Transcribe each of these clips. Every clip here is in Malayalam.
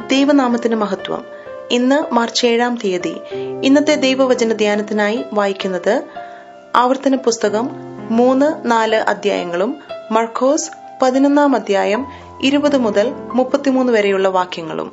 ദൈവനാമത്തിന് മഹത്വം ഇന്ന് മാർച്ച് ഏഴാം തീയതി ഇന്നത്തെ ദൈവവചന ധ്യാനത്തിനായി വായിക്കുന്നത് ആവർത്തന പുസ്തകം മൂന്ന് നാല് അധ്യായങ്ങളും മർക്കോസ് പതിനൊന്നാം അധ്യായം ഇരുപത് മുതൽ മുപ്പത്തിമൂന്ന് വരെയുള്ള വാക്യങ്ങളും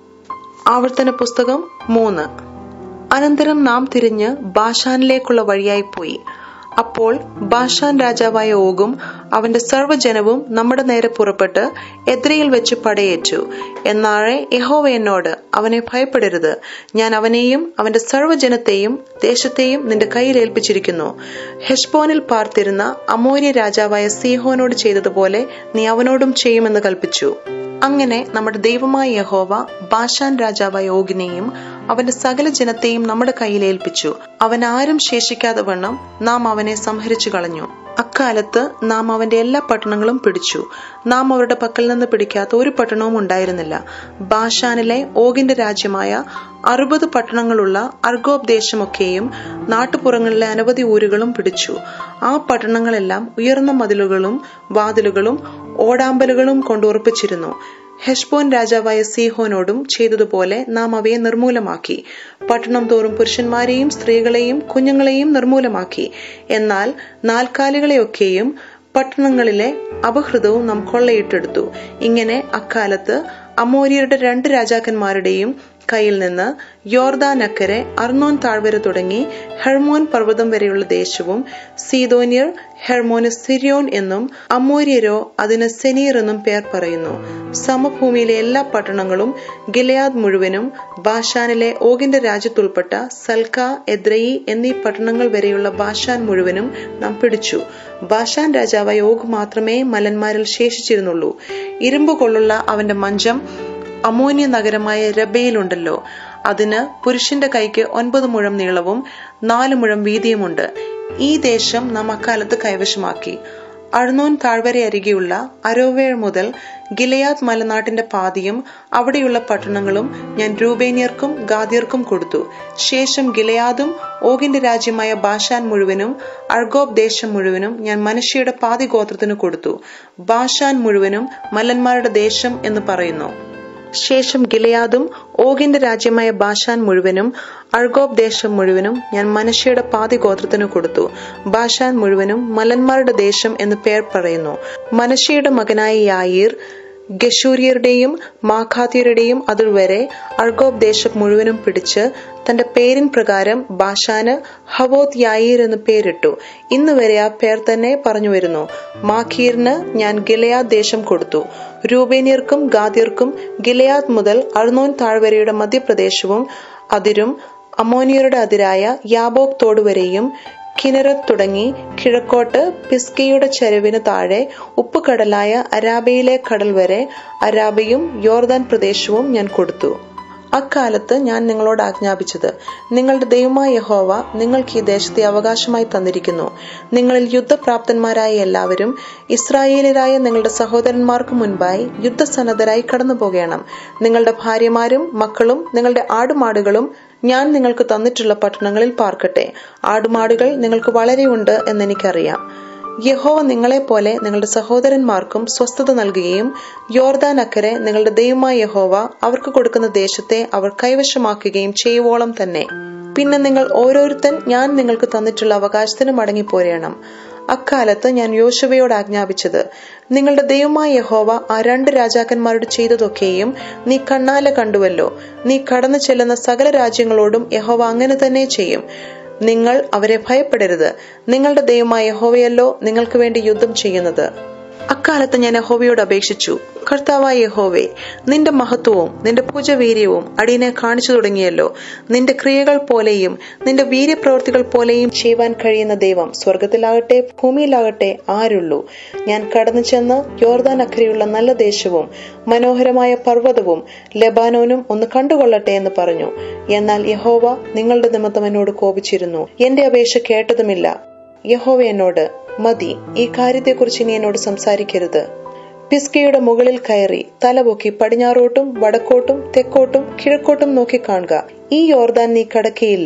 ആവർത്തന പുസ്തകം മൂന്ന് അനന്തരം നാം തിരിഞ്ഞ് ബാഷാനിലേക്കുള്ള വഴിയായി പോയി അപ്പോൾ ബാഷാൻ രാജാവായ ഓഗും അവന്റെ സർവ്വജനവും നമ്മുടെ നേരെ പുറപ്പെട്ട് എദ്രയിൽ വെച്ച് പടയേറ്റു എന്നാറെ യഹോവ എന്നോട് അവനെ ഭയപ്പെടരുത് ഞാൻ അവനെയും അവന്റെ സർവ്വജനത്തെയും ദേശത്തെയും നിന്റെ കയ്യിൽ ഏൽപ്പിച്ചിരിക്കുന്നു ഹെഷ്ബോനിൽ പാർത്തിരുന്ന അമോര്യ രാജാവായ സീഹോനോട് ചെയ്തതുപോലെ നീ അവനോടും ചെയ്യുമെന്ന് കൽപ്പിച്ചു അങ്ങനെ നമ്മുടെ ദൈവമായ യഹോവ ബാഷാൻ രാജാവായ ഓഗിനെയും അവന്റെ സകല ജനത്തെയും നമ്മുടെ കയ്യിൽ ഏൽപ്പിച്ചു അവൻ ആരും ശേഷിക്കാതെ വണ്ണം നാം അവനെ സംഹരിച്ചു കളഞ്ഞു അക്കാലത്ത് നാം അവന്റെ എല്ലാ പട്ടണങ്ങളും പിടിച്ചു നാം അവരുടെ പക്കൽ നിന്ന് പിടിക്കാത്ത ഒരു പട്ടണവും ഉണ്ടായിരുന്നില്ല ബാഷാനിലെ ഓഗിന്റെ രാജ്യമായ അറുപത് പട്ടണങ്ങളുള്ള അർഗോബ് ദേശമൊക്കെയും നാട്ടുപുറങ്ങളിലെ അനവധി ഊരുകളും പിടിച്ചു ആ പട്ടണങ്ങളെല്ലാം ഉയർന്ന മതിലുകളും വാതിലുകളും ഓടാമ്പലുകളും കൊണ്ടുറപ്പിച്ചിരുന്നു ഹെഷ്ബോൻ രാജാവായ സീഹോനോടും ചെയ്തതുപോലെ നാം അവയെ നിർമൂലമാക്കി പട്ടണം തോറും പുരുഷന്മാരെയും സ്ത്രീകളെയും കുഞ്ഞുങ്ങളെയും നിർമൂലമാക്കി എന്നാൽ നാൽക്കാലികളെയൊക്കെയും പട്ടണങ്ങളിലെ അപഹൃതവും നാം കൊള്ളയിട്ടെടുത്തു ഇങ്ങനെ അക്കാലത്ത് അമോര്യരുടെ രണ്ട് രാജാക്കന്മാരുടെയും കയ്യിൽ നിന്ന് യോർദാൻ അക്കരെ അർണോൻ താഴ്വര തുടങ്ങി ഹെർമോൻ പർവ്വതം വരെയുള്ള ദേശവും സീതോന്യർ ഹെർമോന് സിരിയോൻ എന്നും അമോര്യരോ അതിന് സെനീർ എന്നും പേർ പറയുന്നു സമഭൂമിയിലെ എല്ലാ പട്ടണങ്ങളും ഗിലയാദ് മുഴുവനും ബാഷാനിലെ ഓഗിന്റെ രാജ്യത്തുൾപ്പെട്ട സൽക്ക എദ്രയി എന്നീ പട്ടണങ്ങൾ വരെയുള്ള ബാഷാൻ മുഴുവനും നാം പിടിച്ചു ബാഷാൻ രാജാവായ ഓഗ് മാത്രമേ മലന്മാരിൽ ശേഷിച്ചിരുന്നുള്ളൂ ഇരുമ്പ് കൊള്ളുള്ള അവന്റെ മഞ്ചം അമോന്യ നഗരമായ രബയിലുണ്ടല്ലോ അതിന് പുരുഷന്റെ കൈക്ക് ഒൻപത് മുഴം നീളവും നാല് മുഴം വീതിയുമുണ്ട് ഈ ദേശം നാം അക്കാലത്ത് കൈവശമാക്കി അഴുന്നോൻ താഴ്വര അരികെയുള്ള അരോവേൾ മുതൽ ഗിലയാദ് മലനാട്ടിന്റെ പാതിയും അവിടെയുള്ള പട്ടണങ്ങളും ഞാൻ രൂപേനിയർക്കും ഗാദിയർക്കും കൊടുത്തു ശേഷം ഗിലയാദും ഓഗിന്റെ രാജ്യമായ ബാഷാൻ മുഴുവനും അർഗോബ് ദേശം മുഴുവനും ഞാൻ മനുഷ്യയുടെ പാതി ഗോത്രത്തിന് കൊടുത്തു ബാഷാൻ മുഴുവനും മല്ലന്മാരുടെ ദേശം എന്ന് പറയുന്നു ശേഷം ഗിലയാദും ഓഗിന്റെ രാജ്യമായ ബാഷാൻ മുഴുവനും അർഗോബ് ദേശം മുഴുവനും ഞാൻ മനുഷ്യയുടെ പാതി ഗോത്രത്തിന് കൊടുത്തു ബാഷാൻ മുഴുവനും മലന്മാരുടെ ദേശം എന്ന് പേർ പറയുന്നു മനുഷ്യയുടെ മകനായ യായീർ ഗഷൂര്യരുടെയും മാഖാത്യരുടെയും അതിർവരെ അർഗോബ് ദേശം മുഴുവനും പിടിച്ച് തന്റെ പേരിൻ പ്രകാരം ബാഷാന് ഹവോത് യായീർ എന്ന് പേരിട്ടു ഇന്ന് വരെ ആ പേർ തന്നെ പറഞ്ഞു വരുന്നു മാഖീറിന് ഞാൻ ഗിലയാദ് ദേശം കൊടുത്തു രൂപേനിയർക്കും ഗാദിയർക്കും ഗിലയാദ് മുതൽ അർണോൻ താഴ്വരയുടെ മധ്യപ്രദേശവും അതിരും അമോനിയരുടെ അതിരായ യാബോക് തോടുവരെയും കിനറത്ത് തുടങ്ങി കിഴക്കോട്ട് പിസ്കയുടെ ചരിവിന് താഴെ ഉപ്പുകടലായ അരാബയിലെ കടൽ വരെ അരാബയും യോർദാൻ പ്രദേശവും ഞാൻ കൊടുത്തു അക്കാലത്ത് ഞാൻ നിങ്ങളോട് ആജ്ഞാപിച്ചത് നിങ്ങളുടെ ദൈവമായ യഹോവ നിങ്ങൾക്ക് ഈ ദേശത്തെ അവകാശമായി തന്നിരിക്കുന്നു നിങ്ങളിൽ യുദ്ധപ്രാപ്തന്മാരായ എല്ലാവരും ഇസ്രായേലരായ നിങ്ങളുടെ സഹോദരന്മാർക്ക് മുൻപായി യുദ്ധസന്നദ്ധരായി കടന്നു പോകണം നിങ്ങളുടെ ഭാര്യമാരും മക്കളും നിങ്ങളുടെ ആടുമാടുകളും ഞാൻ നിങ്ങൾക്ക് തന്നിട്ടുള്ള പട്ടണങ്ങളിൽ പാർക്കട്ടെ ആടുമാടുകൾ നിങ്ങൾക്ക് വളരെയുണ്ട് എന്നെനിക്കറിയാം യഹോവ നിങ്ങളെപ്പോലെ നിങ്ങളുടെ സഹോദരന്മാർക്കും സ്വസ്ഥത നൽകുകയും യോർദാൻ അക്കരെ നിങ്ങളുടെ ദൈവമായ യഹോവ അവർക്ക് കൊടുക്കുന്ന ദേശത്തെ അവർ കൈവശമാക്കുകയും ചെയ്യുവോളം തന്നെ പിന്നെ നിങ്ങൾ ഓരോരുത്തൻ ഞാൻ നിങ്ങൾക്ക് തന്നിട്ടുള്ള അവകാശത്തിന് മടങ്ങിപ്പോരേണം അക്കാലത്ത് ഞാൻ യോശുവയോട് ആജ്ഞാപിച്ചത് നിങ്ങളുടെ ദൈവമായ യഹോവ ആ രണ്ട് രാജാക്കന്മാരോട് ചെയ്തതൊക്കെയും നീ കണ്ണാലെ കണ്ടുവല്ലോ നീ കടന്നു ചെല്ലുന്ന സകല രാജ്യങ്ങളോടും യഹോവ അങ്ങനെ തന്നെ ചെയ്യും നിങ്ങൾ അവരെ ഭയപ്പെടരുത് നിങ്ങളുടെ ദൈവമായ യഹോവയല്ലോ നിങ്ങൾക്ക് വേണ്ടി യുദ്ധം ചെയ്യുന്നത് അക്കാലത്ത് ഞാൻ യഹോവയോട് അപേക്ഷിച്ചു കർത്താവായ യഹോവേ നിന്റെ മഹത്വവും നിന്റെ പൂജവീര്യവും അടിയനെ കാണിച്ചു തുടങ്ങിയല്ലോ നിന്റെ ക്രിയകൾ പോലെയും നിന്റെ വീര്യപ്രവൃത്തികൾ പോലെയും ചെയ്യുവാൻ കഴിയുന്ന ദൈവം സ്വർഗത്തിലാകട്ടെ ഭൂമിയിലാകട്ടെ ആരുള്ളൂ ഞാൻ കടന്നു ചെന്ന് യോർദാൻ അക്കരെയുള്ള നല്ല ദേശവും മനോഹരമായ പർവ്വതവും ലബാനോനും ഒന്ന് കണ്ടുകൊള്ളട്ടെ എന്ന് പറഞ്ഞു എന്നാൽ യഹോവ നിങ്ങളുടെ നിമിത്തം എന്നോട് കോപിച്ചിരുന്നു എന്റെ അപേക്ഷ കേട്ടതുമില്ല യഹോവ എന്നോട് മതി ഈ കാര്യത്തെക്കുറിച്ച് ഇനി എന്നോട് സംസാരിക്കരുത് പിസ്കയുടെ മുകളിൽ കയറി തലപൊക്കി പടിഞ്ഞാറോട്ടും വടക്കോട്ടും തെക്കോട്ടും കിഴക്കോട്ടും നോക്കി കാണുക ഈ യോർദാൻ നീ കടക്കിയില്ല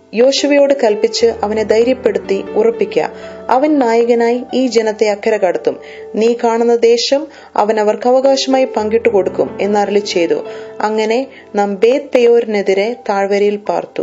യോശുവയോട് കൽപ്പിച്ച് അവനെ ധൈര്യപ്പെടുത്തി ഉറപ്പിക്ക അവൻ നായകനായി ഈ ജനത്തെ അക്കരെ കടത്തും നീ കാണുന്ന ദേശം അവൻ അവർക്ക് അവകാശമായി പങ്കിട്ടു കൊടുക്കും എന്നരളി ചെയ്തു അങ്ങനെ നാം ബേത് പെയോറിനെതിരെ താഴ്വരയിൽ പാർത്തു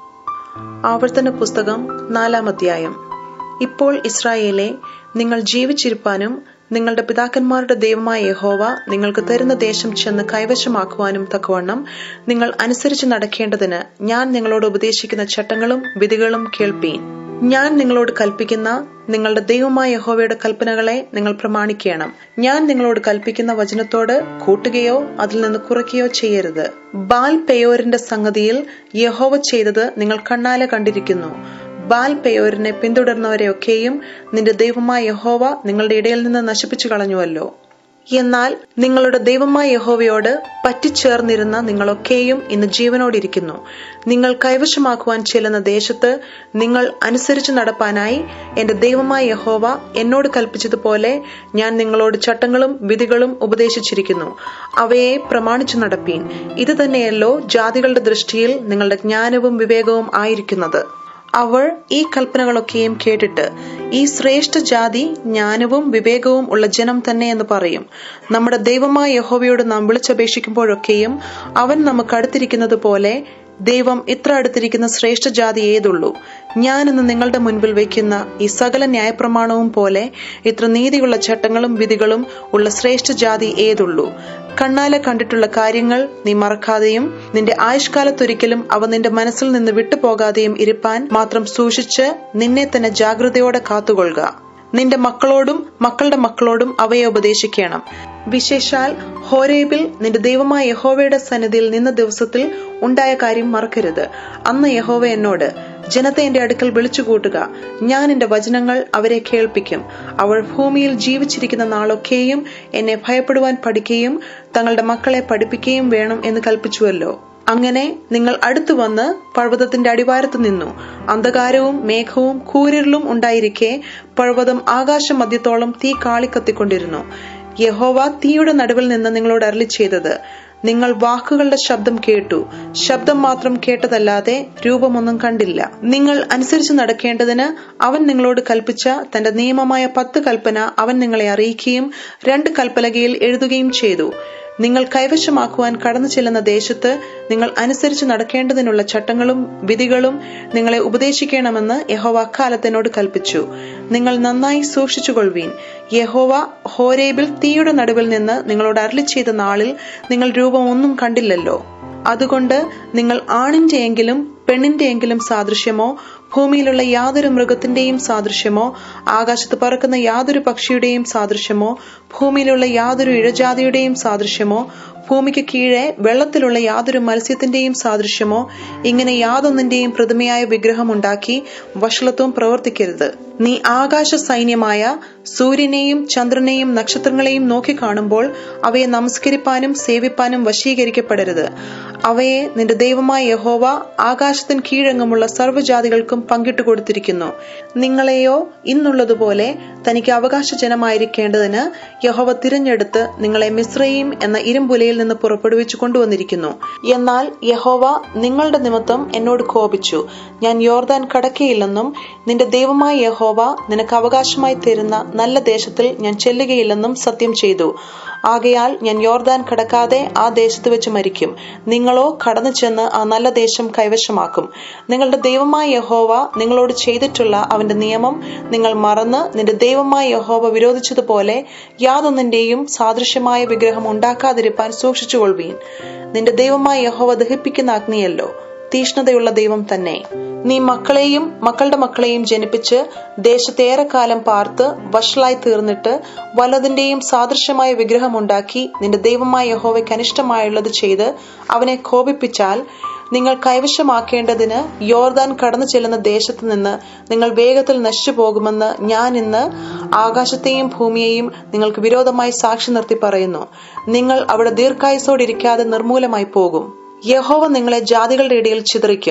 ആവർത്തന പുസ്തകം നാലാം അധ്യായം ഇപ്പോൾ ഇസ്രായേലെ നിങ്ങൾ ജീവിച്ചിരിപ്പാനും നിങ്ങളുടെ പിതാക്കന്മാരുടെ ദൈവമായ യഹോവ നിങ്ങൾക്ക് തരുന്ന ദേശം ചെന്ന് കൈവശമാക്കുവാനും തക്കവണ്ണം നിങ്ങൾ അനുസരിച്ച് നടക്കേണ്ടതിന് ഞാൻ നിങ്ങളോട് ഉപദേശിക്കുന്ന ചട്ടങ്ങളും വിധികളും കേൾപ്പീൻ ഞാൻ നിങ്ങളോട് കൽപ്പിക്കുന്ന നിങ്ങളുടെ ദൈവമായ യഹോവയുടെ കൽപ്പനകളെ നിങ്ങൾ പ്രമാണിക്കണം ഞാൻ നിങ്ങളോട് കൽപ്പിക്കുന്ന വചനത്തോട് കൂട്ടുകയോ അതിൽ നിന്ന് കുറയ്ക്കുകയോ ചെയ്യരുത് ബാൽ പെയോറിന്റെ സംഗതിയിൽ യഹോവ ചെയ്തത് നിങ്ങൾ കണ്ണാലെ കണ്ടിരിക്കുന്നു ബാൽ പെയോരിനെ പിന്തുടർന്നവരെയൊക്കെയും നിന്റെ ദൈവമായ യഹോവ നിങ്ങളുടെ ഇടയിൽ നിന്ന് നശിപ്പിച്ചു കളഞ്ഞുവല്ലോ എന്നാൽ നിങ്ങളുടെ ദൈവമായ യഹോവയോട് പറ്റിച്ചേർന്നിരുന്ന നിങ്ങളൊക്കെയും ഇന്ന് ജീവനോടിരിക്കുന്നു നിങ്ങൾ കൈവശമാക്കുവാൻ ചെല്ലുന്ന ദേശത്ത് നിങ്ങൾ അനുസരിച്ച് നടപ്പാനായി എന്റെ ദൈവമായ യഹോവ എന്നോട് കൽപ്പിച്ചതുപോലെ ഞാൻ നിങ്ങളോട് ചട്ടങ്ങളും വിധികളും ഉപദേശിച്ചിരിക്കുന്നു അവയെ പ്രമാണിച്ചു നടപ്പീൻ ഇത് തന്നെയല്ലോ ജാതികളുടെ ദൃഷ്ടിയിൽ നിങ്ങളുടെ ജ്ഞാനവും വിവേകവും ആയിരിക്കുന്നത് അവൾ ഈ കൽപ്പനകളൊക്കെയും കേട്ടിട്ട് ഈ ശ്രേഷ്ഠ ജാതി ജ്ഞാനവും വിവേകവും ഉള്ള ജനം തന്നെ എന്ന് പറയും നമ്മുടെ ദൈവമായ യഹോവയോട് നാം വിളിച്ചപേക്ഷിക്കുമ്പോഴൊക്കെയും അവൻ നമുക്ക് അടുത്തിരിക്കുന്നത് പോലെ ദൈവം ഇത്ര അടുത്തിരിക്കുന്ന ശ്രേഷ്ഠ ജാതി ഏതുള്ളൂ ഞാൻ ഇന്ന് നിങ്ങളുടെ മുൻപിൽ വയ്ക്കുന്ന ഈ സകല ന്യായപ്രമാണവും പോലെ ഇത്ര നീതിയുള്ള ചട്ടങ്ങളും വിധികളും ഉള്ള ശ്രേഷ്ഠ ജാതി ഏതുള്ളൂ കണ്ണാലെ കണ്ടിട്ടുള്ള കാര്യങ്ങൾ നീ മറക്കാതെയും നിന്റെ ആയുഷ്കാലത്തൊരിക്കലും അവ നിന്റെ മനസ്സിൽ നിന്ന് വിട്ടുപോകാതെയും ഇരുപ്പാൻ മാത്രം സൂക്ഷിച്ച് നിന്നെ തന്നെ ജാഗ്രതയോടെ കാത്തുകൊള്ളുക നിന്റെ മക്കളോടും മക്കളുടെ മക്കളോടും അവയെ ഉപദേശിക്കണം വിശേഷാൽ ഹോരേബിൽ നിന്റെ ദൈവമായ യഹോവയുടെ സന്നിധിയിൽ നിന്ന ദിവസത്തിൽ ഉണ്ടായ കാര്യം മറക്കരുത് അന്ന് യഹോവ എന്നോട് ജനത്തെ എന്റെ അടുക്കൽ വിളിച്ചുകൂട്ടുക ഞാൻ എന്റെ വചനങ്ങൾ അവരെ കേൾപ്പിക്കും അവൾ ഭൂമിയിൽ ജീവിച്ചിരിക്കുന്ന നാളൊക്കെയും എന്നെ ഭയപ്പെടുവാൻ പഠിക്കുകയും തങ്ങളുടെ മക്കളെ പഠിപ്പിക്കുകയും വേണം എന്ന് കൽപ്പിച്ചുവല്ലോ അങ്ങനെ നിങ്ങൾ അടുത്തു വന്ന് പർവ്വതത്തിന്റെ അടിവാരത്ത് നിന്നു അന്ധകാരവും മേഘവും കൂരിരലും ഉണ്ടായിരിക്കെ പർവ്വതം ആകാശമധ്യത്തോളം തീ കാളിക്കത്തിക്കൊണ്ടിരുന്നു യഹോവ തീയുടെ നടുവിൽ നിന്ന് നിങ്ങളോട് അരളി ചെയ്തത് നിങ്ങൾ വാക്കുകളുടെ ശബ്ദം കേട്ടു ശബ്ദം മാത്രം കേട്ടതല്ലാതെ രൂപമൊന്നും കണ്ടില്ല നിങ്ങൾ അനുസരിച്ച് നടക്കേണ്ടതിന് അവൻ നിങ്ങളോട് കൽപ്പിച്ച തന്റെ നിയമമായ പത്ത് കൽപ്പന അവൻ നിങ്ങളെ അറിയിക്കുകയും രണ്ട് കൽപ്പലകയിൽ എഴുതുകയും ചെയ്തു നിങ്ങൾ കൈവശമാക്കുവാൻ കടന്നു ചെല്ലുന്ന ദേശത്ത് നിങ്ങൾ അനുസരിച്ച് നടക്കേണ്ടതിനുള്ള ചട്ടങ്ങളും വിധികളും നിങ്ങളെ ഉപദേശിക്കണമെന്ന് യഹോവ അക്കാലത്തിനോട് കൽപ്പിച്ചു നിങ്ങൾ നന്നായി സൂക്ഷിച്ചുകൊള്ളുവീൻ യഹോവ ഹോരേബിൽ തീയുടെ നടുവിൽ നിന്ന് നിങ്ങളോട് അരളി ചെയ്ത നാളിൽ നിങ്ങൾ രൂപം ഒന്നും കണ്ടില്ലല്ലോ അതുകൊണ്ട് നിങ്ങൾ ആണിന്റെ എങ്കിലും പെണ്ണിന്റെ എങ്കിലും സാദൃശ്യമോ ഭൂമിയിലുള്ള യാതൊരു മൃഗത്തിന്റെയും സാദൃശ്യമോ ആകാശത്ത് പറക്കുന്ന യാതൊരു പക്ഷിയുടെയും സാദൃശ്യമോ ഭൂമിയിലുള്ള യാതൊരു ഇഴജാതിയുടെയും സാദൃശ്യമോ ഭൂമിക്ക് കീഴെ വെള്ളത്തിലുള്ള യാതൊരു മത്സ്യത്തിന്റെയും സാദൃശ്യമോ ഇങ്ങനെ യാതൊന്നിന്റെയും പ്രതിമയായ വിഗ്രഹമുണ്ടാക്കി വഷളത്വം പ്രവർത്തിക്കരുത് നീ ആകാശ സൈന്യമായ സൂര്യനെയും ചന്ദ്രനെയും നക്ഷത്രങ്ങളെയും നോക്കിക്കാണുമ്പോൾ അവയെ നമസ്കരിപ്പാനും സേവിപ്പാനും വശീകരിക്കപ്പെടരുത് അവയെ നിന്റെ ദൈവമായ യഹോവ ആകാശത്തിന് കീഴെങ്ങുമുള്ള സർവ്വജാതികൾക്കും പങ്കിട്ടു കൊടുത്തിരിക്കുന്നു നിങ്ങളെയോ ഇന്നുള്ളതുപോലെ തനിക്ക് അവകാശ ജനമായിരിക്കേണ്ടതിന് യഹോവ തിരഞ്ഞെടുത്ത് നിങ്ങളെ മിശ്രയും എന്ന ഇരുമ്പുലയിൽ നിന്ന് പുറപ്പെടുവിച്ചു കൊണ്ടുവന്നിരിക്കുന്നു എന്നാൽ യഹോവ നിങ്ങളുടെ നിമിത്തം എന്നോട് കോപിച്ചു ഞാൻ യോർദാൻ കടക്കയില്ലെന്നും നിന്റെ ദൈവമായ യഹോവ നിനക്ക് അവകാശമായി തരുന്ന നല്ല ദേശത്തിൽ ഞാൻ ചെല്ലുകയില്ലെന്നും സത്യം ചെയ്തു ആകയാൽ ഞാൻ യോർദാൻ കടക്കാതെ ആ ദേശത്ത് വെച്ച് മരിക്കും നിങ്ങളോ കടന്നു ചെന്ന് ആ നല്ല ദേശം കൈവശമാക്കും നിങ്ങളുടെ ദൈവമായ യഹോവ നിങ്ങളോട് ചെയ്തിട്ടുള്ള അവന്റെ നിയമം നിങ്ങൾ മറന്ന് നിന്റെ ദൈവമായ യഹോവ വിരോധിച്ചതുപോലെ യാതൊന്നിന്റെയും സാദൃശ്യമായ വിഗ്രഹം ഉണ്ടാക്കാതിരിപ്പാൻ സൂക്ഷിച്ചുകൊള്ളുവീൻ നിന്റെ ദൈവമായ യഹോവ ദഹിപ്പിക്കുന്ന അഗ്നിയല്ലോ തീഷ്ണതയുള്ള ദൈവം തന്നെ നീ മക്കളെയും മക്കളുടെ മക്കളെയും ജനിപ്പിച്ച് ദേശത്തേറെക്കാലം പാർത്ത് വഷളായി തീർന്നിട്ട് വല്ലതിന്റെയും സാദൃശ്യമായ വിഗ്രഹമുണ്ടാക്കി നിന്റെ ദൈവമായ യഹോവയ്ക്ക് അനിഷ്ടമായുള്ളത് ചെയ്ത് അവനെ കോപിപ്പിച്ചാൽ നിങ്ങൾ കൈവശമാക്കേണ്ടതിന് യോർദാൻ കടന്നു ചെല്ലുന്ന ദേശത്ത് നിന്ന് നിങ്ങൾ വേഗത്തിൽ നശിച്ചു പോകുമെന്ന് ഞാൻ ഇന്ന് ആകാശത്തെയും ഭൂമിയെയും നിങ്ങൾക്ക് വിരോധമായി സാക്ഷി നിർത്തി പറയുന്നു നിങ്ങൾ അവിടെ ദീർഘായുസോടിരിക്കാതെ നിർമൂലമായി പോകും യഹോവ നിങ്ങളെ ജാതികളുടെ ഇടയിൽ ചിതറിക്കും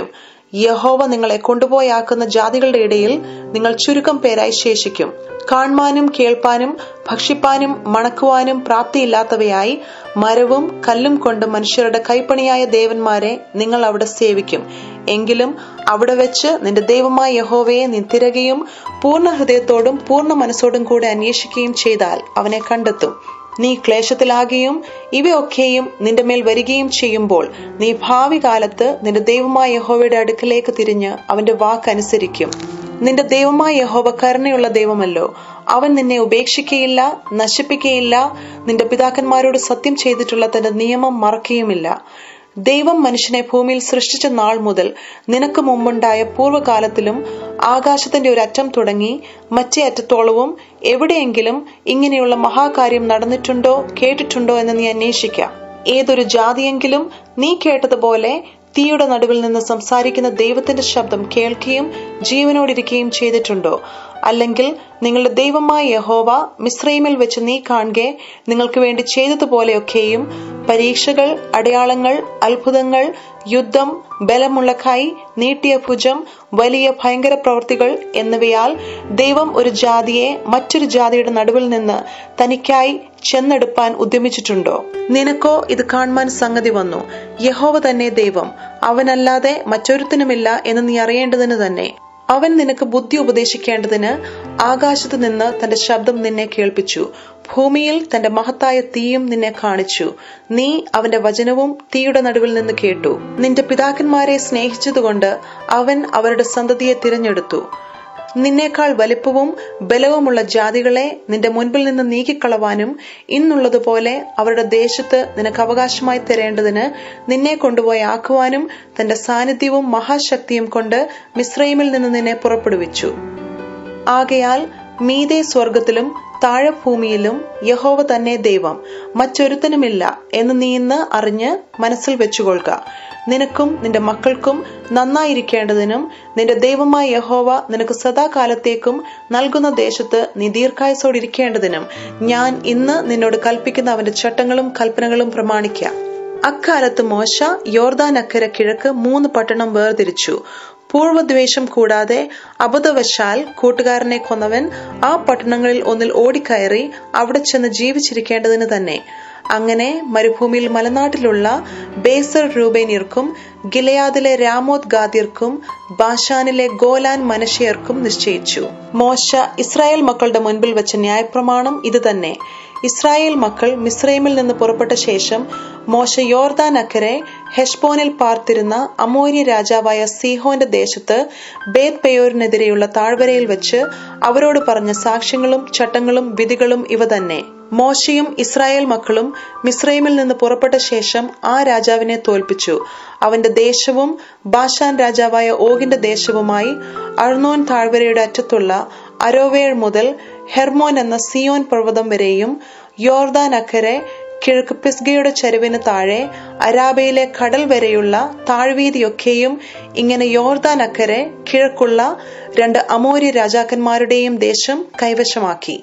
യഹോവ നിങ്ങളെ കൊണ്ടുപോയാക്കുന്ന ജാതികളുടെ ഇടയിൽ നിങ്ങൾ ചുരുക്കം പേരായി ശേഷിക്കും കാൺമാനും കേൾപ്പാനും ഭക്ഷിപ്പാനും മണക്കുവാനും പ്രാപ്തിയില്ലാത്തവയായി മരവും കല്ലും കൊണ്ട് മനുഷ്യരുടെ കൈപ്പണിയായ ദേവന്മാരെ നിങ്ങൾ അവിടെ സേവിക്കും എങ്കിലും അവിടെ വെച്ച് നിന്റെ ദൈവമായ യഹോവയെ നീ തിരകയും പൂർണ്ണ ഹൃദയത്തോടും പൂർണ്ണ മനസ്സോടും കൂടെ അന്വേഷിക്കുകയും ചെയ്താൽ അവനെ കണ്ടെത്തും നീ ക്ലേശത്തിലാകുകയും ഇവയൊക്കെയും നിന്റെ മേൽ വരികയും ചെയ്യുമ്പോൾ നീ ഭാവി കാലത്ത് നിന്റെ ദൈവമായ യഹോവയുടെ അടുക്കലേക്ക് തിരിഞ്ഞ് അവന്റെ വാക്കനുസരിക്കും നിന്റെ ദൈവമായ യഹോവ കരുണയുള്ള ദൈവമല്ലോ അവൻ നിന്നെ ഉപേക്ഷിക്കയില്ല നശിപ്പിക്കയില്ല നിന്റെ പിതാക്കന്മാരോട് സത്യം ചെയ്തിട്ടുള്ള തന്റെ നിയമം മറക്കുകയുമില്ല ദൈവം മനുഷ്യനെ ഭൂമിയിൽ സൃഷ്ടിച്ച നാൾ മുതൽ നിനക്ക് മുമ്പുണ്ടായ പൂർവ്വകാലത്തിലും ആകാശത്തിന്റെ ഒരു അറ്റം തുടങ്ങി മറ്റേ അറ്റത്തോളവും എവിടെയെങ്കിലും ഇങ്ങനെയുള്ള മഹാകാര്യം നടന്നിട്ടുണ്ടോ കേട്ടിട്ടുണ്ടോ എന്ന് നീ അന്വേഷിക്കാം ഏതൊരു ജാതിയെങ്കിലും നീ കേട്ടതുപോലെ തീയുടെ നടുവിൽ നിന്ന് സംസാരിക്കുന്ന ദൈവത്തിന്റെ ശബ്ദം കേൾക്കുകയും ജീവനോടിരിക്കുകയും ചെയ്തിട്ടുണ്ടോ അല്ലെങ്കിൽ നിങ്ങളുടെ ദൈവമായ യഹോവ മിശ്രൈമിൽ വെച്ച് നീ കാണുകെ നിങ്ങൾക്ക് വേണ്ടി ചെയ്തതുപോലെയൊക്കെയും പരീക്ഷകൾ അടയാളങ്ങൾ അത്ഭുതങ്ങൾ യുദ്ധം ബലമുള്ള കൈ നീട്ടിയ ഭുജം വലിയ ഭയങ്കര പ്രവൃത്തികൾ എന്നിവയാൽ ദൈവം ഒരു ജാതിയെ മറ്റൊരു ജാതിയുടെ നടുവിൽ നിന്ന് തനിക്കായി ചെന്നെടുപ്പാൻ ഉദ്യമിച്ചിട്ടുണ്ടോ നിനക്കോ ഇത് കാണുവാൻ സംഗതി വന്നു യഹോവ തന്നെ ദൈവം അവനല്ലാതെ മറ്റൊരുത്തനുമില്ല എന്ന് നീ അറിയേണ്ടതിന് തന്നെ അവൻ നിനക്ക് ബുദ്ധി ഉപദേശിക്കേണ്ടതിന് ആകാശത്ത് നിന്ന് തന്റെ ശബ്ദം നിന്നെ കേൾപ്പിച്ചു ഭൂമിയിൽ തന്റെ മഹത്തായ തീയും നിന്നെ കാണിച്ചു നീ അവന്റെ വചനവും തീയുടെ നടുവിൽ നിന്ന് കേട്ടു നിന്റെ പിതാക്കന്മാരെ സ്നേഹിച്ചതുകൊണ്ട് അവൻ അവരുടെ സന്തതിയെ തിരഞ്ഞെടുത്തു നിന്നേക്കാൾ വലിപ്പവും ബലവുമുള്ള ജാതികളെ നിന്റെ മുൻപിൽ നിന്ന് നീക്കിക്കളവാനും ഇന്നുള്ളതുപോലെ അവരുടെ ദേശത്ത് നിനക്ക് അവകാശമായി തരേണ്ടതിന് നിന്നെ കൊണ്ടുപോയി ആക്കുവാനും തന്റെ സാന്നിധ്യവും മഹാശക്തിയും കൊണ്ട് മിശ്രൈമിൽ നിന്ന് നിന്നെ പുറപ്പെടുവിച്ചു ആകയാൽ മീതെ സ്വർഗത്തിലും താഴെ ഭൂമിയിലും യഹോവ തന്നെ ദൈവം മറ്റൊരുത്തനുമില്ല എന്ന് നീ ഇന്ന് അറിഞ്ഞ് മനസ്സിൽ വെച്ചുകൊള്ളുക നിനക്കും നിന്റെ മക്കൾക്കും നന്നായിരിക്കേണ്ടതിനും നിന്റെ ദൈവമായ യഹോവ നിനക്ക് സദാകാലത്തേക്കും നൽകുന്ന ദേശത്ത് നീ ദീർഘായുസോടിരിക്കേണ്ടതിനും ഞാൻ ഇന്ന് നിന്നോട് കൽപ്പിക്കുന്ന അവന്റെ ചട്ടങ്ങളും കൽപ്പനകളും പ്രമാണിക്കാം അക്കാലത്ത് മോശ യോർദാൻ അക്കര കിഴക്ക് മൂന്ന് പട്ടണം വേർതിരിച്ചു പൂർവ്വദ്വേഷം കൂടാതെ അബദ്ധവശാൽ കൂട്ടുകാരനെ കൊന്നവൻ ആ പട്ടണങ്ങളിൽ ഒന്നിൽ ഓടിക്കയറി അവിടെ ചെന്ന് ജീവിച്ചിരിക്കേണ്ടതിന് തന്നെ അങ്ങനെ മരുഭൂമിയിൽ മലനാട്ടിലുള്ള ബേസർ രൂപേനിയർക്കും ഗിലയാദിലെ രാമോത് ഗാദിയർക്കും ബാഷാനിലെ ഗോലാൻ മനശയർക്കും നിശ്ചയിച്ചു മോശ ഇസ്രായേൽ മക്കളുടെ മുൻപിൽ വെച്ച ന്യായപ്രമാണം ഇത് തന്നെ ഇസ്രായേൽ മക്കൾ മിസ്രൈമിൽ നിന്ന് പുറപ്പെട്ട ശേഷം മോശ യോർദാൻ അക്കരെ ഹെഷ്ബോനിൽ പാർത്തിരുന്ന അമോര്യ രാജാവായ സീഹോന്റെ ദേശത്ത് ബേത് പെയോറിനെതിരെയുള്ള താഴ്വരയിൽ വെച്ച് അവരോട് പറഞ്ഞ സാക്ഷ്യങ്ങളും ചട്ടങ്ങളും വിധികളും ഇവ തന്നെ മോശയും ഇസ്രായേൽ മക്കളും മിസ്രൈമിൽ നിന്ന് പുറപ്പെട്ട ശേഷം ആ രാജാവിനെ തോൽപ്പിച്ചു അവന്റെ ദേശവും ബാഷാൻ രാജാവായ ഓഗിന്റെ ദേശവുമായി അർണോൻ താഴ്വരയുടെ അറ്റത്തുള്ള അരോവേൾ മുതൽ ഹെർമോൻ എന്ന സിയോൻ പർവ്വതം വരെയും യോർദാൻ അക്കരെ കിഴക്ക് പിസ്ഗയുടെ ചരിവിന് താഴെ അരാബയിലെ കടൽ വരെയുള്ള താഴ്വീതിയൊക്കെയും ഇങ്ങനെ യോർദാൻ അക്കരെ കിഴക്കുള്ള രണ്ട് അമോര്യ രാജാക്കന്മാരുടെയും ദേശം കൈവശമാക്കി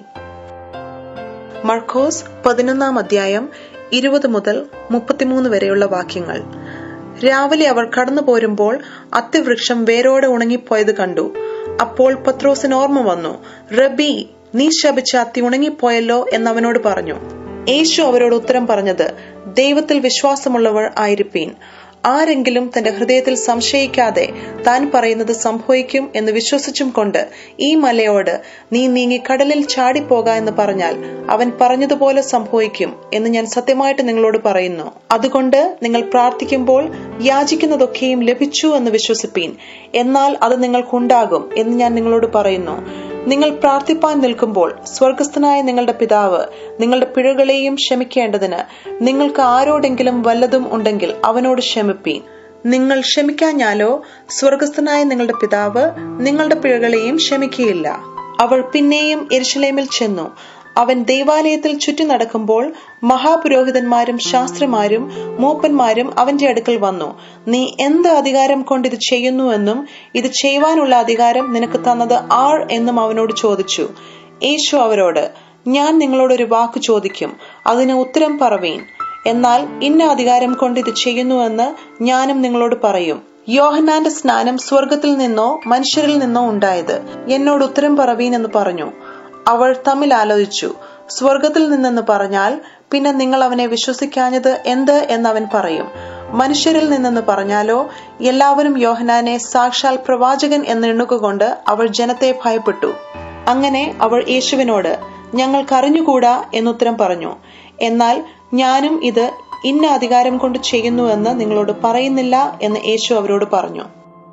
മർക്കോസ് പതിനൊന്നാം അധ്യായം ഇരുപത് മുതൽ മുപ്പത്തിമൂന്ന് വരെയുള്ള വാക്യങ്ങൾ രാവിലെ അവർ കടന്നു പോരുമ്പോൾ അത്തിവൃക്ഷം വേരോടെ ഉണങ്ങിപ്പോയത് കണ്ടു അപ്പോൾ പത്രോസിന് ഓർമ്മ വന്നു റബി നീ ശപിച്ച അത്തി ഉണങ്ങിപ്പോയല്ലോ എന്നവനോട് പറഞ്ഞു യേശു അവരോട് ഉത്തരം പറഞ്ഞത് ദൈവത്തിൽ വിശ്വാസമുള്ളവർ ആയിരിപ്പീൻ ആരെങ്കിലും തന്റെ ഹൃദയത്തിൽ സംശയിക്കാതെ താൻ പറയുന്നത് സംഭവിക്കും എന്ന് വിശ്വസിച്ചും കൊണ്ട് ഈ മലയോട് നീ നീങ്ങി കടലിൽ ചാടിപ്പോക എന്ന് പറഞ്ഞാൽ അവൻ പറഞ്ഞതുപോലെ സംഭവിക്കും എന്ന് ഞാൻ സത്യമായിട്ട് നിങ്ങളോട് പറയുന്നു അതുകൊണ്ട് നിങ്ങൾ പ്രാർത്ഥിക്കുമ്പോൾ യാചിക്കുന്നതൊക്കെയും ലഭിച്ചു എന്ന് വിശ്വസിപ്പീൻ എന്നാൽ അത് നിങ്ങൾക്കുണ്ടാകും എന്ന് ഞാൻ നിങ്ങളോട് പറയുന്നു നിങ്ങൾ പ്രാർത്ഥിപ്പാൻ നിൽക്കുമ്പോൾ സ്വർഗസ്ഥനായ നിങ്ങളുടെ പിതാവ് നിങ്ങളുടെ പിഴകളെയും ക്ഷമിക്കേണ്ടതിന് നിങ്ങൾക്ക് ആരോടെങ്കിലും വല്ലതും ഉണ്ടെങ്കിൽ അവനോട് ക്ഷമിപ്പീൻ നിങ്ങൾ ക്ഷമിക്കാഞ്ഞാലോ സ്വർഗസ്ഥനായ നിങ്ങളുടെ പിതാവ് നിങ്ങളുടെ പിഴകളെയും ക്ഷമിക്കുകയില്ല അവൾ പിന്നെയും എരിശിലേമിൽ ചെന്നു അവൻ ദൈവാലയത്തിൽ ചുറ്റി നടക്കുമ്പോൾ മഹാപുരോഹിതന്മാരും ശാസ്ത്രിമാരും മൂപ്പന്മാരും അവന്റെ അടുക്കൽ വന്നു നീ എന്ത് അധികാരം കൊണ്ട് ഇത് ചെയ്യുന്നുവെന്നും ഇത് ചെയ്യുവാനുള്ള അധികാരം നിനക്ക് തന്നത് ആർ എന്നും അവനോട് ചോദിച്ചു യേശു അവരോട് ഞാൻ നിങ്ങളോട് ഒരു വാക്ക് ചോദിക്കും അതിന് ഉത്തരം പറവീൻ എന്നാൽ ഇന്ന അധികാരം കൊണ്ട് ഇത് ചെയ്യുന്നുവെന്ന് ഞാനും നിങ്ങളോട് പറയും യോഹന്നാന്റെ സ്നാനം സ്വർഗത്തിൽ നിന്നോ മനുഷ്യരിൽ നിന്നോ ഉണ്ടായത് എന്നോട് ഉത്തരം പറവീൻ എന്ന് പറഞ്ഞു അവൾ തമ്മിൽ ആലോചിച്ചു സ്വർഗത്തിൽ നിന്നെന്ന് പറഞ്ഞാൽ പിന്നെ നിങ്ങൾ അവനെ വിശ്വസിക്കാഞ്ഞത് എന്ത് എന്നവൻ പറയും മനുഷ്യരിൽ നിന്നെന്ന് പറഞ്ഞാലോ എല്ലാവരും യോഹനാനെ സാക്ഷാൽ പ്രവാചകൻ എന്നെണ്ണുകൊണ്ട് അവൾ ജനത്തെ ഭയപ്പെട്ടു അങ്ങനെ അവൾ യേശുവിനോട് ഞങ്ങൾക്കറിഞ്ഞുകൂടാ എന്നുത്തരം പറഞ്ഞു എന്നാൽ ഞാനും ഇത് ഇന്ന അധികാരം കൊണ്ട് ചെയ്യുന്നുവെന്ന് നിങ്ങളോട് പറയുന്നില്ല എന്ന് യേശു അവരോട് പറഞ്ഞു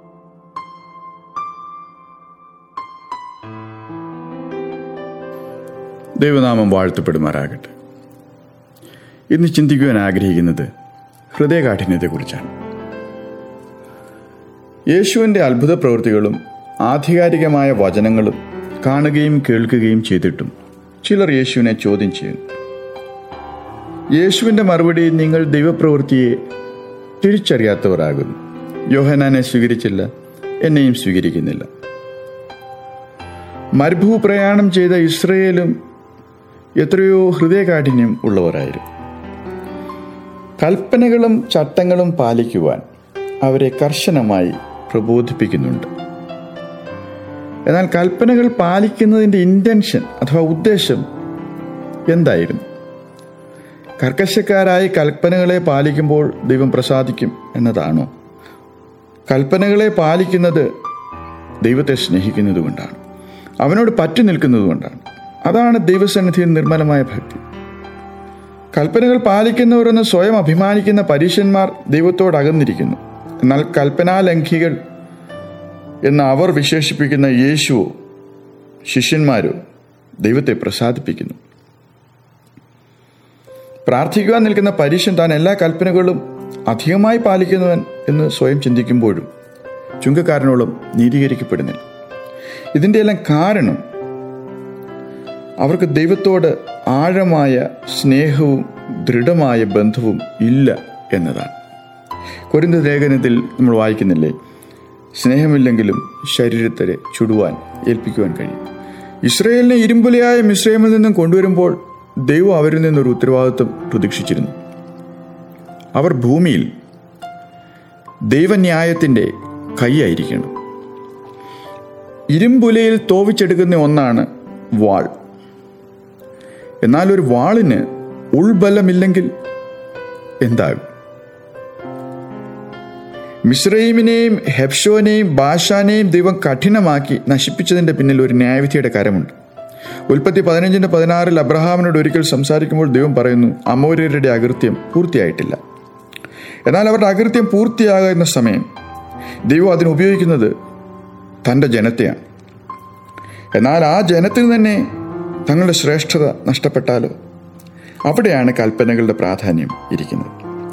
ദൈവനാമം വാഴ്ത്തപ്പെടുമാറാകട്ടെ ഇന്ന് ചിന്തിക്കുവാൻ ആഗ്രഹിക്കുന്നത് ഹൃദയകാഠിന്യത്തെക്കുറിച്ചാണ് യേശുവിൻ്റെ അത്ഭുത പ്രവൃത്തികളും ആധികാരികമായ വചനങ്ങളും കാണുകയും കേൾക്കുകയും ചെയ്തിട്ടും ചിലർ യേശുവിനെ ചോദ്യം ചെയ്യുന്നു യേശുവിൻ്റെ മറുപടി നിങ്ങൾ ദൈവപ്രവൃത്തിയെ തിരിച്ചറിയാത്തവരാകുന്നു യോഹനാനെ സ്വീകരിച്ചില്ല എന്നെയും സ്വീകരിക്കുന്നില്ല മരുഭൂ പ്രയാണം ചെയ്ത ഇസ്രയേലും എത്രയോ ഹൃദയകാഠിന്യം ഉള്ളവരായിരുന്നു കൽപ്പനകളും ചട്ടങ്ങളും പാലിക്കുവാൻ അവരെ കർശനമായി പ്രബോധിപ്പിക്കുന്നുണ്ട് എന്നാൽ കൽപ്പനകൾ പാലിക്കുന്നതിൻ്റെ ഇൻറ്റൻഷൻ അഥവാ ഉദ്ദേശം എന്തായിരുന്നു കർക്കശക്കാരായി കൽപ്പനകളെ പാലിക്കുമ്പോൾ ദൈവം പ്രസാദിക്കും എന്നതാണോ കൽപ്പനകളെ പാലിക്കുന്നത് ദൈവത്തെ സ്നേഹിക്കുന്നത് കൊണ്ടാണ് അവനോട് പറ്റി നിൽക്കുന്നത് കൊണ്ടാണ് അതാണ് ദൈവസന്നിധിയിൽ നിർമ്മലമായ ഭക്തി കൽപ്പനകൾ പാലിക്കുന്നവരെന്ന് സ്വയം അഭിമാനിക്കുന്ന പരീശന്മാർ ദൈവത്തോട് അകന്നിരിക്കുന്നു എന്നാൽ കൽപ്പനാലംഘികൾ എന്ന് അവർ വിശേഷിപ്പിക്കുന്ന യേശുവോ ശിഷ്യന്മാരോ ദൈവത്തെ പ്രസാദിപ്പിക്കുന്നു പ്രാർത്ഥിക്കുവാൻ നിൽക്കുന്ന പരീശൻ താൻ എല്ലാ കൽപ്പനകളും അധികമായി പാലിക്കുന്നവൻ എന്ന് സ്വയം ചിന്തിക്കുമ്പോഴും ചുങ്കക്കാരനോളം നീതീകരിക്കപ്പെടുന്നില്ല ഇതിൻ്റെ എല്ലാം കാരണം അവർക്ക് ദൈവത്തോട് ആഴമായ സ്നേഹവും ദൃഢമായ ബന്ധവും ഇല്ല എന്നതാണ് കൊരിന്ത ലേഖനത്തിൽ നമ്മൾ വായിക്കുന്നില്ലേ സ്നേഹമില്ലെങ്കിലും ശരീരത്തെ ചുടുവാൻ ഏൽപ്പിക്കുവാൻ കഴിയും ഇസ്രയേലിനെ ഇരുമ്പുലയായ മിശ്രമിൽ നിന്നും കൊണ്ടുവരുമ്പോൾ ദൈവം അവരിൽ നിന്നൊരു ഉത്തരവാദിത്വം പ്രതീക്ഷിച്ചിരുന്നു അവർ ഭൂമിയിൽ ദൈവന്യായത്തിൻ്റെ കൈയായിരിക്കണം ഇരുമ്പുലയിൽ തോവിച്ചെടുക്കുന്ന ഒന്നാണ് വാൾ എന്നാൽ ഒരു വാളിന് ഉൾബലമില്ലെങ്കിൽ എന്താകും മിശ്രൈമിനെയും ഹെബ്ഷോനെയും ബാഷാനെയും ദൈവം കഠിനമാക്കി നശിപ്പിച്ചതിൻ്റെ പിന്നിൽ ഒരു ന്യായവിധിയുടെ കരമുണ്ട് ഉൽപ്പത്തി പതിനഞ്ചിൻ്റെ പതിനാറിൽ അബ്രഹാമിനോട് ഒരിക്കൽ സംസാരിക്കുമ്പോൾ ദൈവം പറയുന്നു അമോര്യരുടെ അകൃത്യം പൂർത്തിയായിട്ടില്ല എന്നാൽ അവരുടെ അകൃത്യം പൂർത്തിയാകുന്ന സമയം ദൈവം അതിന് ഉപയോഗിക്കുന്നത് തൻ്റെ ജനത്തെയാണ് എന്നാൽ ആ ജനത്തിൽ തന്നെ തങ്ങളുടെ ശ്രേഷ്ഠത നഷ്ടപ്പെട്ടാലോ അവിടെയാണ് കൽപ്പനകളുടെ പ്രാധാന്യം ഇരിക്കുന്നത്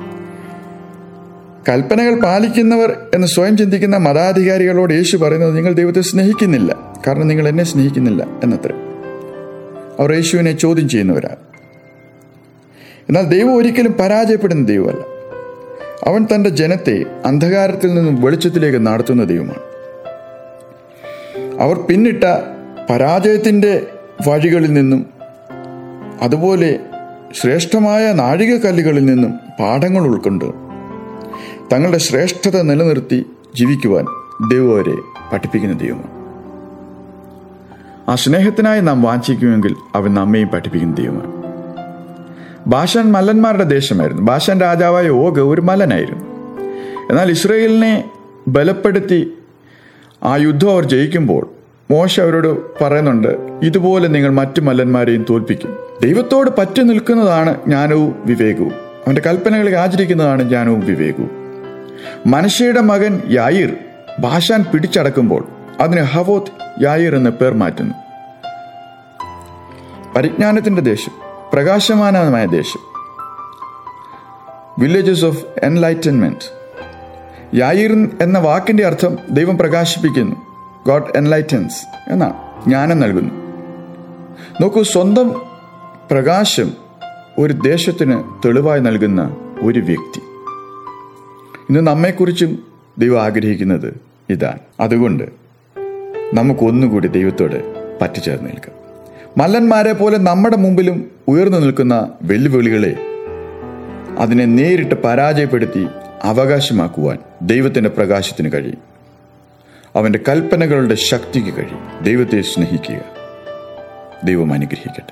കൽപ്പനകൾ പാലിക്കുന്നവർ എന്ന് സ്വയം ചിന്തിക്കുന്ന മതാധികാരികളോട് യേശു പറയുന്നത് നിങ്ങൾ ദൈവത്തെ സ്നേഹിക്കുന്നില്ല കാരണം നിങ്ങൾ എന്നെ സ്നേഹിക്കുന്നില്ല എന്നത്ര അവർ യേശുവിനെ ചോദ്യം ചെയ്യുന്നവരാണ് എന്നാൽ ദൈവം ഒരിക്കലും പരാജയപ്പെടുന്ന ദൈവമല്ല അവൻ തൻ്റെ ജനത്തെ അന്ധകാരത്തിൽ നിന്നും വെളിച്ചത്തിലേക്ക് നടത്തുന്ന ദൈവമാണ് അവർ പിന്നിട്ട പരാജയത്തിൻ്റെ വഴികളിൽ നിന്നും അതുപോലെ ശ്രേഷ്ഠമായ നാഴികക്കല്ലുകളിൽ നിന്നും പാഠങ്ങൾ ഉൾക്കൊണ്ട് തങ്ങളുടെ ശ്രേഷ്ഠത നിലനിർത്തി ജീവിക്കുവാൻ ദൈവം അവരെ പഠിപ്പിക്കുന്ന ദൈവമാണ് ആ സ്നേഹത്തിനായി നാം വാഞ്ചിക്കുമെങ്കിൽ അവൻ നമ്മയും പഠിപ്പിക്കുന്ന ദൈവമാണ് ഭാഷാൻ മല്ലന്മാരുടെ ദേശമായിരുന്നു ഭാഷാൻ രാജാവായ ഓഗ് ഒരു മല്ലനായിരുന്നു എന്നാൽ ഇസ്രയേലിനെ ബലപ്പെടുത്തി ആ യുദ്ധം അവർ ജയിക്കുമ്പോൾ മോശ അവരോട് പറയുന്നുണ്ട് ഇതുപോലെ നിങ്ങൾ മറ്റു മല്ലന്മാരെയും തോൽപ്പിക്കും ദൈവത്തോട് പറ്റി നിൽക്കുന്നതാണ് ജ്ഞാനവും വിവേകവും അവന്റെ കൽപ്പനകളെ ആചരിക്കുന്നതാണ് ജ്ഞാനവും വിവേകവും മനുഷ്യയുടെ മകൻ യായിർ ഭാഷാൻ പിടിച്ചടക്കുമ്പോൾ അതിന് ഹവോത്ത് യായിർ എന്ന് പേർ മാറ്റുന്നു പരിജ്ഞാനത്തിന്റെ ദേശം പ്രകാശമാനമായ ദേശം വില്ലേജസ് ഓഫ് എൻലൈറ്റൻമെന്റ് യായിർ എന്ന വാക്കിന്റെ അർത്ഥം ദൈവം പ്രകാശിപ്പിക്കുന്നു ഗോഡ് എൻലൈറ്റൻസ് എന്നാണ് ജ്ഞാനം നൽകുന്നു നോക്കൂ സ്വന്തം പ്രകാശം ഒരു ദേശത്തിന് തെളിവായി നൽകുന്ന ഒരു വ്യക്തി ഇന്ന് നമ്മെക്കുറിച്ചും ദൈവം ആഗ്രഹിക്കുന്നത് ഇതാണ് അതുകൊണ്ട് നമുക്കൊന്നുകൂടി ദൈവത്തോട് പറ്റിച്ചേർന്ന് നിൽക്കാം മല്ലന്മാരെ പോലെ നമ്മുടെ മുമ്പിലും ഉയർന്നു നിൽക്കുന്ന വെല്ലുവിളികളെ അതിനെ നേരിട്ട് പരാജയപ്പെടുത്തി അവകാശമാക്കുവാൻ ദൈവത്തിൻ്റെ പ്രകാശത്തിന് കഴിയും അവൻ്റെ കൽപ്പനകളുടെ ശക്തിക്ക് കഴിയും ദൈവത്തെ സ്നേഹിക്കുക ദൈവം അനുഗ്രഹിക്കട്ടെ